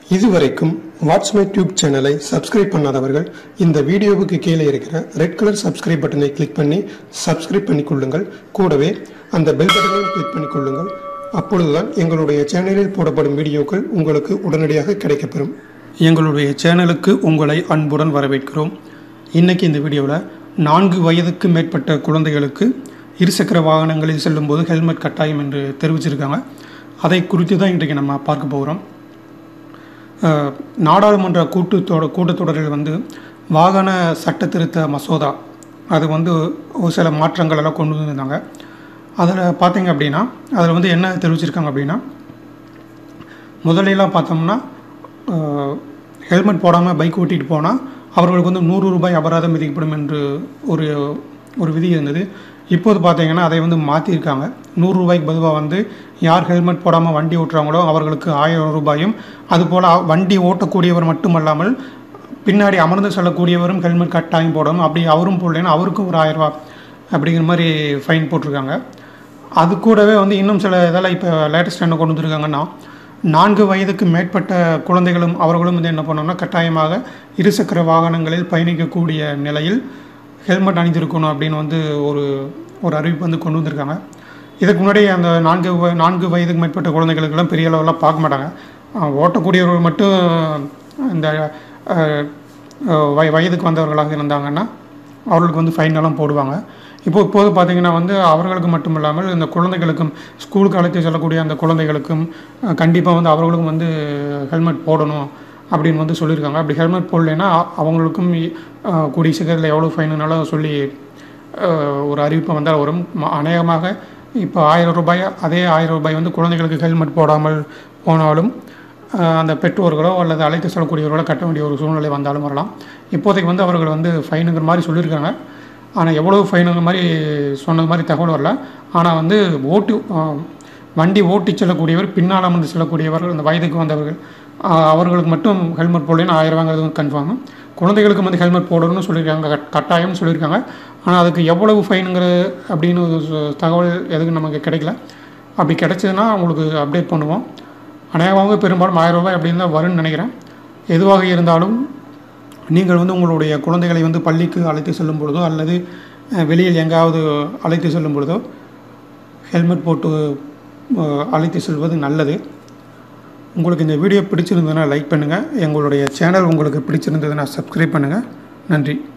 இதுவரைக்கும் what's my tube சேனலை subscribe பண்ணாதவர்கள் இந்த வீடியோவுக்கு கீழே இருக்கிற ரெட் கலர் சப்ஸ்கிரைப் பட்டனை கிளிக் பண்ணி சப்ஸ்கிரைப் பண்ணிக்கொள்ளுங்கள் கூடவே அந்த பெல் பட்டனையும் கிளிக் பண்ணிக்கொள்ளுங்கள் அப்பொழுதுதான் எங்களுடைய சேனலில் போடப்படும் வீடியோக்கள் உங்களுக்கு உடனடியாக கிடைக்கப்பெறும் எங்களுடைய சேனலுக்கு உங்களை அன்புடன் வரவேற்கிறோம் இன்னைக்கு இந்த வீடியோவில் நான்கு வயதுக்கு மேற்பட்ட குழந்தைகளுக்கு இருசக்கர வாகனங்களில் செல்லும்போது ஹெல்மெட் கட்டாயம் என்று தெரிவிச்சிருக்காங்க அதை குறித்து தான் இன்றைக்கு நம்ம பார்க்க போகிறோம் அஹ், நாடாளுமன்ற கூட்டுத்தொட கூட்டத்தொடரில் வந்து வாகன சட்ட திருத்த மசோதா அது வந்து ஒரு சில மாற்றங்கள் எல்லாம் கொண்டு வந்திருந்தாங்க அதில் பார்த்தீங்க அப்படின்னா அதில் வந்து என்ன தெரிவிச்சிருக்காங்க அப்படின்னா முதல்லலாம் பார்த்தோம்னா ஹெல்மெட் போடாமல் பைக் ஓட்டிகிட்டு போனால் அவர்களுக்கு வந்து நூறு ரூபாய் அபராதம் விதிக்கப்படும் என்று ஒரு ஒரு விதி இருந்தது இப்போது பார்த்தீங்கன்னா அதை வந்து மாற்றிருக்காங்க நூறு ரூபாய்க்கு பதிலாக வந்து யார் ஹெல்மெட் போடாமல் வண்டி ஓட்டுறாங்களோ அவர்களுக்கு ஆயிரம் ரூபாயும் அதுபோல் அ- வண்டி ஓட்டக்கூடியவர் மட்டுமல்லாமல் பின்னாடி அமர்ந்து செல்லக்கூடியவரும் ஹெல்மெட் கட்டாயம் போடணும் அப்படி அவரும் போடலைன்னா அவருக்கும் ஒரு ஆயிரம் ரூபாய் அப்படிங்கிற மாதிரி ஃபைன் போட்டிருக்காங்க அது கூடவே வந்து இன்னும் சில இதெல்லாம் இப்போ லேட்டஸ்ட் என்ன கொண்டு வந்திருக்காங்கன்னா நான்கு வயதுக்கு மேற்பட்ட குழந்தைகளும் அவர்களும் வந்து என்ன பண்ணணும்னா கட்டாயமாக இருசக்கர வாகனங்களில் பயணிக்கக்கூடிய நிலையில் ஹெல்மெட் அணிந்திருக்கணும் அப்படின்னு வந்து ஒரு ஒரு அறிவிப்பு வந்து கொண்டு வந்திருக்காங்க இதுக்கு முன்னாடி அந்த நான்கு வ- நான்கு வயதுக்கு மேற்பட்ட குழந்தைகளுக்கெல்லாம் பெரிய அளவெல்லாம் பார்க்க மாட்டாங்க அஹ் ஓட்டக்கூடியவர்கள் மட்டும் இந்த அஹ், அஹ், வய வயதுக்கு வந்தவர்களாக இருந்தாங்கன்னா அவர்களுக்கு வந்து ஃபைன் எல்லாம் போடுவாங்க இப்போ இப்போது பார்த்தீங்கன்னா வந்து அவர்களுக்கு மட்டும் இல்லாமல் இந்த குழந்தைகளுக்கும் ஸ்கூலுக்கு அழைத்து செல்லக்கூடிய அந்த குழந்தைகளுக்கும் கண்டிப்பாக வந்து அவர்களுக்கும் வந்து ஹெல்மெட் போடணும் அப்படின்னு வந்து சொல்லியிருக்காங்க அப்படி ஹெல்மெட் போடலைன்னா அ- அவங்களுக்கும் இ- அஹ், கூடிய சீக்கிரத்தில் எவ்வளோ ஃபைனுனாலும் சொல்லி அஹ், ஒரு அறிவிப்பு வந்தால் வரும் ம- அநேகமாக இப்போ ஆயிரம் ரூபாய் அதே ஆயிரம் ரூபாய் வந்து குழந்தைகளுக்கு ஹெல்மெட் போடாமல் போனாலும் அஹ், அந்த பெற்றோர்களோ அல்லது அழைத்து செல்லக்கூடியவர்களோ கட்ட வேண்டிய ஒரு சூழ்நிலை வந்தாலும் வரலாம் இப்போதைக்கு வந்து அவர்கள் வந்து ஃபைனுங்கிற மாதிரி சொல்லியிருக்காங்க ஆனால் எவ்வளோ ஃபைனுங்கிற மாதிரி சொன்னது மாதிரி தகவல் வரல ஆனால் வந்து ஓட்டு அஹ், வண்டி ஓட்டி செல்லக்கூடியவர் பின்னால் அமர்ந்து செல்லக்கூடியவர்கள் அந்த வயதுக்கு வந்தவர்கள் அஹ், அவர்களுக்கு மட்டும் ஹெல்மெட் போடலைன்னு ஆயிரம் ரூபாங்கிறது வந்து கன்ஃபார்ம் குழந்தைகளுக்கு வந்து ஹெல்மெட் போடணும்னு சொல்லியிருக்காங்க கட்- கட்டாயம்னு சொல்லியிருக்காங்க ஆனால் அதுக்கு எவ்வளவு ஃபைனுங்கிற அப்படின்னு ஒரு சு- தகவல் எதுவும் நமக்கு கிடைக்கல அப்படி கிடைச்சதுன்னா உங்களுக்கு அப்டேட் பண்ணுவோம் அநேகமாக பெரும்பாலும் ஆயிரம் ரூபாய் அப்படின்னு தான் வரும்னு நினைக்கிறேன் எதுவாக இருந்தாலும் நீங்கள் வந்து உங்களுடைய குழந்தைகளை வந்து பள்ளிக்கு அழைத்து செல்லும் பொழுதோ அல்லது அஹ், வெளியில் எங்காவது அழைத்து செல்லும் பொழுதோ ஹெல்மெட் போட்டு அஹ், அழைத்து செல்வது நல்லது உங்களுக்கு இந்த வீடியோ பிடிச்சிருந்ததுன்னா லைக் பண்ணுங்கள் எங்களுடைய சேனல் உங்களுக்கு பிடிச்சிருந்ததுன்னா சப்ஸ்கிரைப் பண்ணுங்கள் நன்றி